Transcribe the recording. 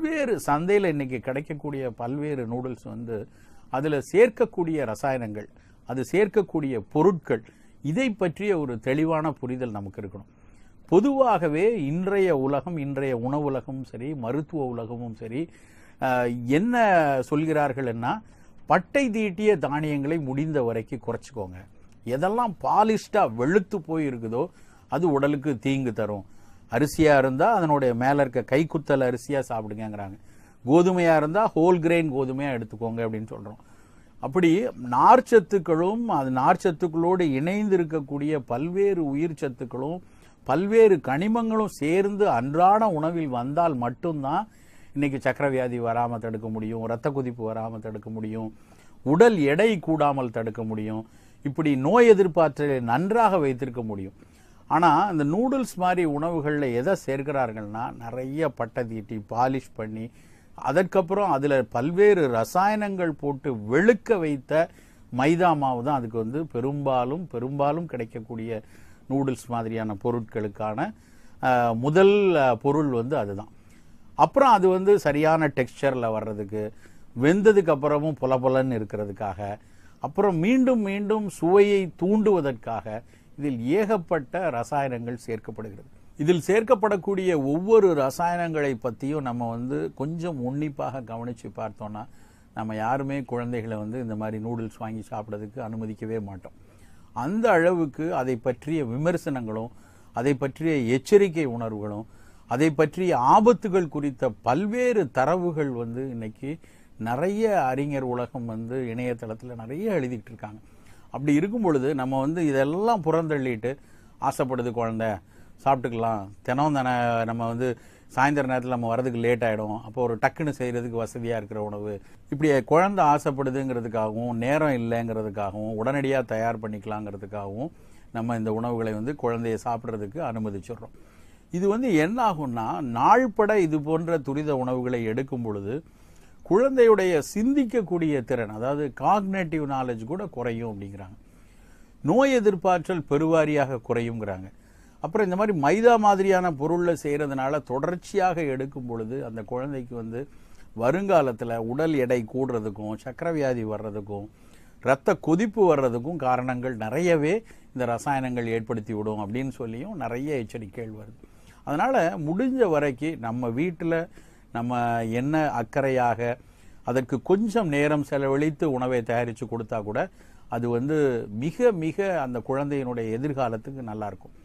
பல்வேறு சந்தையில் இன்னைக்கு கிடைக்கக்கூடிய பல்வேறு நூடுல்ஸ் வந்து அதில் சேர்க்கக்கூடிய ரசாயனங்கள் அது சேர்க்கக்கூடிய பொருட்கள் இதை பற்றிய ஒரு தெளிவான புரிதல் நமக்கு இருக்கணும் பொதுவாகவே இன்றைய உலகம் இன்றைய உணவு உலகமும் சரி மருத்துவ உலகமும் சரி அஹ், என்ன சொல்கிறார்கள்னா பட்டை தீட்டிய தானியங்களை முடிந்த வரைக்கும் குறைச்சிக்கோங்க எதெல்லாம் பாலிஷ்டா வெளுத்து போய் இருக்குதோ அது உடலுக்கு தீங்கு தரும் அரிசியா இருந்தா அதனுடைய மேல இருக்க கைக்குத்தல் அரிசியா சாப்பிடுங்கங்கிறாங்க கோதுமையா இருந்தா ஹோல் கிரெயின் கோதுமையா எடுத்துக்கோங்க அப்படின்னு சொல்றோம் அப்படி நார்ச்சத்துக்களும் அது நார்ச்சத்துக்களோடு இணைந்து இருக்கக்கூடிய பல்வேறு உயிர் சத்துக்களும் பல்வேறு கனிமங்களும் சேர்ந்து அன்றாட உணவில் வந்தால் மட்டும்தான் இன்னைக்கு சக்கரை வியாதி வராம தடுக்க முடியும் ரத்த கொதிப்பு வராம தடுக்க முடியும் உடல் எடை கூடாமல் தடுக்க முடியும் இப்படி நோய் எதிர்ப்பாற்றலை நன்றாக வைத்திருக்க முடியும் ஆனா இந்த நூடுல்ஸ் மாதிரி உணவுகள்ல எதை சேர்க்கிறார்கள்னா நிறைய பட்டை தீட்டி பாலிஷ் பண்ணி அதற்கப்புறம் அதுல பல்வேறு ரசாயனங்கள் போட்டு வெளுக்க வைத்த மைதா மாவு தான் அதுக்கு வந்து பெரும்பாலும் பெரும்பாலும் கிடைக்கக்கூடிய நூடுல்ஸ் மாதிரியான பொருட்களுக்கான அஹ், முதல் அஹ், பொருள் வந்து அதுதான் அப்புறம் அது வந்து சரியான டெக்ஸ்சர்ல வர்றதுக்கு வெந்ததுக்கு அப்புறமும் புலபுலன்னு இருக்கிறதுக்காக அப்புறம் மீண்டும் மீண்டும் சுவையை தூண்டுவதற்காக இதில் ஏகப்பட்ட ரசாயனங்கள் சேர்க்கப்படுகிறது இதில் சேர்க்கப்படக்கூடிய ஒவ்வொரு ரசாயனங்களை பற்றியும் நம்ம வந்து கொஞ்சம் உன்னிப்பாக கவனித்து பார்த்தோம்னா நம்ம யாருமே குழந்தைகளை வந்து இந்த மாதிரி நூடுல்ஸ் வாங்கி சாப்பிட்றதுக்கு அனுமதிக்கவே மாட்டோம் அந்த அளவுக்கு அதை பற்றிய விமர்சனங்களும் அதை பற்றிய எச்சரிக்கை உணர்வுகளும் அதை பற்றிய ஆபத்துகள் குறித்த பல்வேறு தரவுகள் வந்து இன்னைக்கு நிறைய அறிஞர் உலகம் வந்து இணையதளத்தில் நிறைய எழுதிக்கிட்டு இருக்காங்க அப்படி இருக்கும் பொழுது நம்ம வந்து இதெல்லாம் புறந்தள்ளிட்டு ஆசைப்படுது குழந்தை சாப்பிட்டுக்கலாம் தினம் தானே நம்ம வந்து சாயந்தர நேரத்தில் நம்ம வரதுக்கு லேட் ஆகிடும் அப்போ ஒரு டக்குன்னு செய்கிறதுக்கு வசதியாக இருக்கிற உணவு இப்படி குழந்தை ஆசைப்படுதுங்கிறதுக்காகவும் நேரம் இல்லைங்கிறதுக்காகவும் உடனடியாக தயார் பண்ணிக்கலாங்கிறதுக்காகவும் நம்ம இந்த உணவுகளை வந்து குழந்தைய சாப்பிட்றதுக்கு அனுமதிச்சிடுறோம் இது வந்து என்ன ஆகும்னா நாள்பட இது போன்ற துரித உணவுகளை எடுக்கும் பொழுது குழந்தையுடைய சிந்திக்கக்கூடிய திறன் அதாவது காக்னேட்டிவ் நாலேஜ் கூட குறையும் அப்படிங்கிறாங்க நோய் எதிர்ப்பாற்றல் பெருவாரியாக குறையுங்கிறாங்க அப்புறம் இந்த மாதிரி மைதா மாதிரியான பொருளில் செய்கிறதுனால தொடர்ச்சியாக எடுக்கும் பொழுது அந்த குழந்தைக்கு வந்து வருங்காலத்தில் உடல் எடை கூடுறதுக்கும் சக்கரை வியாதி வர்றதுக்கும் இரத்த கொதிப்பு வர்றதுக்கும் காரணங்கள் நிறையவே இந்த ரசாயனங்கள் ஏற்படுத்தி விடும் அப்படின்னு சொல்லியும் நிறைய எச்சரிக்கைகள் வருது அதனால் முடிஞ்ச வரைக்கும் நம்ம வீட்டில் நம்ம என்ன அக்கறையாக அதற்கு கொஞ்சம் நேரம் செலவழித்து உணவை தயாரித்து கொடுத்தா கூட அது வந்து மிக மிக அந்த குழந்தையினுடைய எதிர்காலத்துக்கு நல்லா இருக்கும்